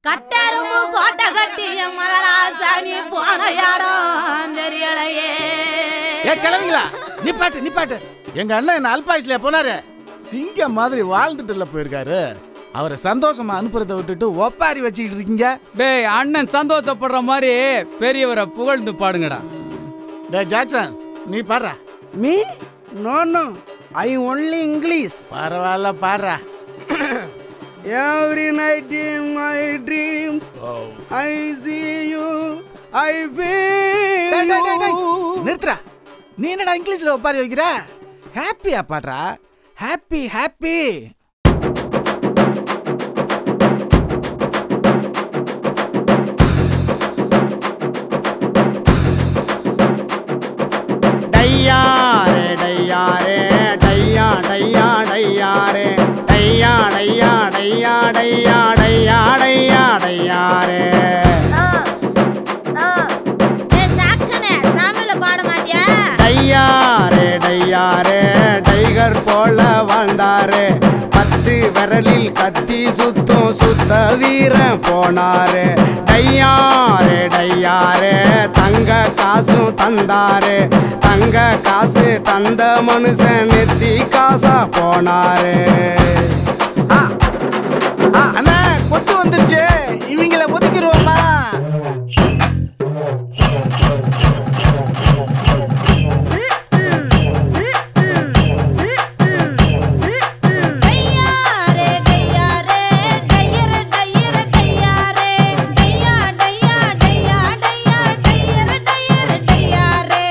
கட்டெரும்பு கோட்டை கட்டி என் மகராசாணி போன இடம் தெரியலையே ஏ கிளம்புங்களா நிப்பாட்டு நிப்பாட்டு எங்க அண்ணன் என்ன அல்பாயுஸ்ல போனாரு சிங்கம் மாதிரி வாழ்ந்துட்டுல போயிருக்காரு அவரை சந்தோஷமா அனுப்புறதை விட்டுட்டு ஒப்பாரி வச்சுக்கிட்டு இருக்கீங்க டேய் அண்ணன் சந்தோஷப்படுற மாதிரி பெரியவரை புகழ்ந்து பாடுங்கடா டே ஜாக்சன் நீ பாடுறா Me? No, no. I only English. பரவாயில்ல பாடுறா Every night in my dreams, I see you. I feel டேய், டேய், டேய், டேய். you. நிறுத்துறா நீ என்னடா இங்கிலீஷ்ல ஒப்பாரி வைக்கிற ஹாப்பியா பாடுறா ஹாப்பி ஹாப்பி டையாரே டையாரே டையா டையா டையாரே டையா டையா டையா டையா டையா டையா டையாரே ஏ சாக்ஷனே தமிழ்ல பாட மாட்டியா டையாரே டையாரே டைகர் போல வாழ்ந்தாரே பத்து விரலில் கத்தி சுத்தும் சுத்த வீரன் போனாரு டையாரே டையாரே தங்க காசும் தந்தாரு தங்க காசு தந்த மனுஷன் நெத்தி காசா போனாரு அண்ணா கொட்டு வந்துருச்சு இவங்கள ஒதுக்கிடுவோமா டையாரே டையாரே டையர டையர டையாரே டையா டையா டையா டையா டையர டையர டையாரே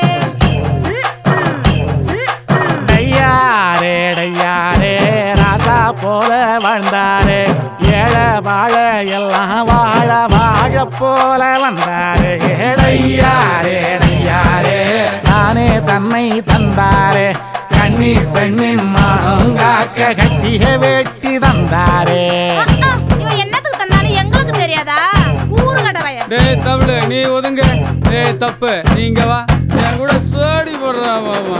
டையாரே டையாரே ராசா போல வாழ்ந்தாரே ஏழை வாழ எல்லாம் வாழ வாழ போல வந்தாரே டையாரே டையாரே தானே தன்னை தந்தாரே கண்ணி பெண்ணின் மானம் காக்க கட்டிய வேட்டி தந்தாரே அக்கா, இவன் என்னத்துக்கு தந்தானு எங்களுக்கு தெரியாதா ஊரு கடவைய டேய் தமிழ் நீ ஒதுங்க டேய் தப்பு நீங்க வா என் கூட சோடி போடுறா பாவா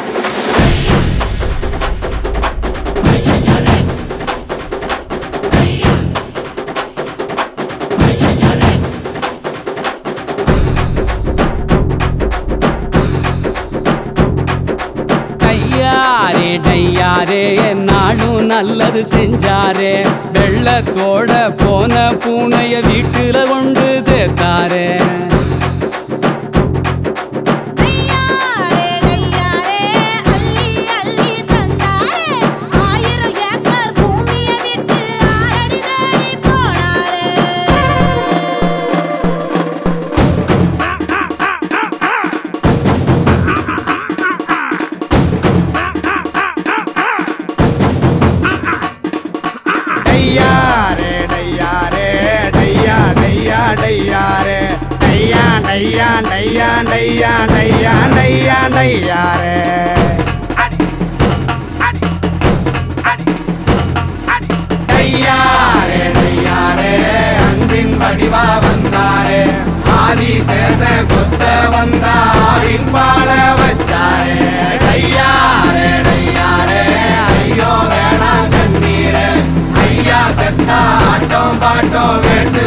டையாரே டையாரே நாளும் நல்லது செஞ்சாரே வெள்ளத்தோட போன பூனைய வீட்டுல கொண்டு சேர்த்தாரே டையாரே டையாரே அள்ளி அள்ளி தந்தாரே ஆயிரம் ஏக்கர் பூமிய விட்டு ஆரடி தேடி போனாரே டையாரே டையாரே டையா டையா டையாரே டையா டையா டையா டையா டையா டையா டையாரே டையாரே டையாரே அன்பின் வடிவா வந்தாரே ஆதி சேச கொத்த வந்தாரின் பாட வச்சாரே டையாரே டையாரே ஐயோ வேணாம் கண்ணீரே ஐயா செத்தா ஆட்டம் பாட்டம் வேண்டு